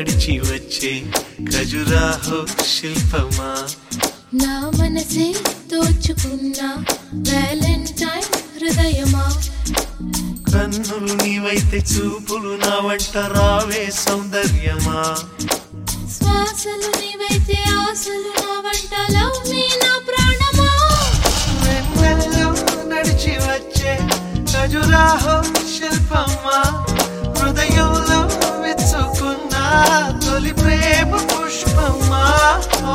నడిచి వచ్చే ఖజురాహో శిల్పమా నా మనసే దోచుకున్న వ్యాలంటైన్ హృదయమా కన్నులు నీవైతే చూపులు నా వంట రావే సౌందర్యమా శ్వాసలు నీవైతే ఆశలు నా వంట లవ్ మీ నా ప్రాణమా వెన్నెల్లో నడిచి వచ్చే ఖజురాహో శిల్పమా హృదయంలో విచ్చుకున్న తొలి ప్రేమ పుష్పమా ఓ.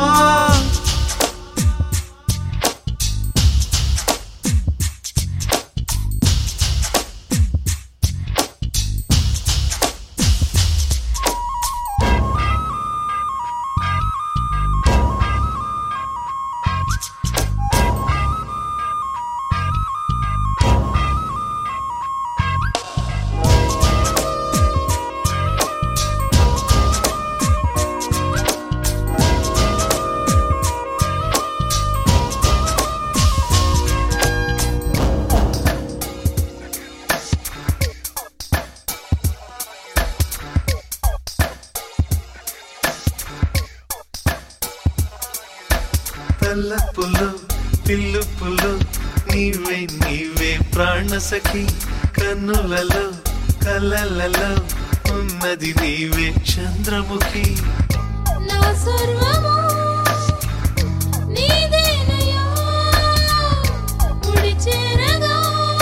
తల్లపులు పిల్లుపులు నీవే నీవే ప్రాణ సఖి కన్నులలో కలలలో ఉన్నది నీవే చంద్రముఖి నా సర్వము నీదేనయ్యా ముడి చేరగా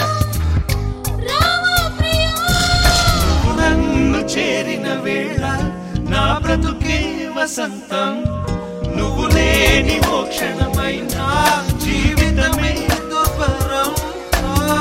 రావా ప్రియా నన్ను చేరిన వేళ నా బ్రతుకే వసంతం నువ్వు లేని మోక్షణమైన జీవితమే దుర్భరం ఆ.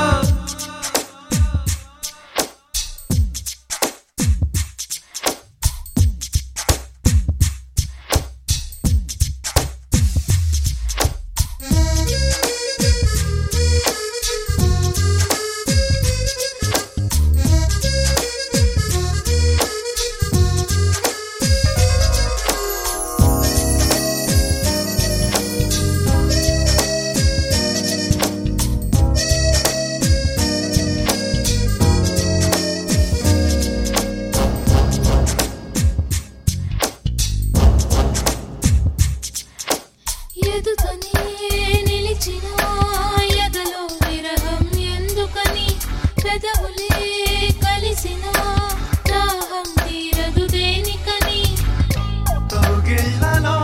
ఎదుకనే నిలిచిన ఎదలో విరహం ఎందుకని పెదవులే కలిసిన దాహం తీరదు దేనికని కౌగిళ్ళలో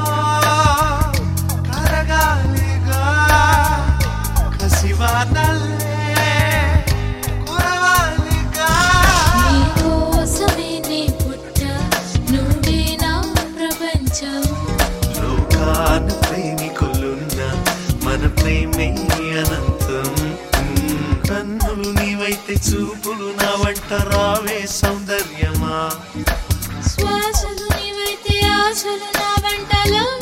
కరగాలిగా కసివానల్లే కురవాలిగా నీకోసమే నే పుట్ట నువ్వే నా ప్రపంచం లోకాన ప్రేమికులున్న మన ప్రేమే అనంతం మ్మ్. కన్నులు నీవైతే చూపులు నా వంట రావే సౌందర్యమా శ్వాసలు నీవైతే ఆశలు నా వంటలో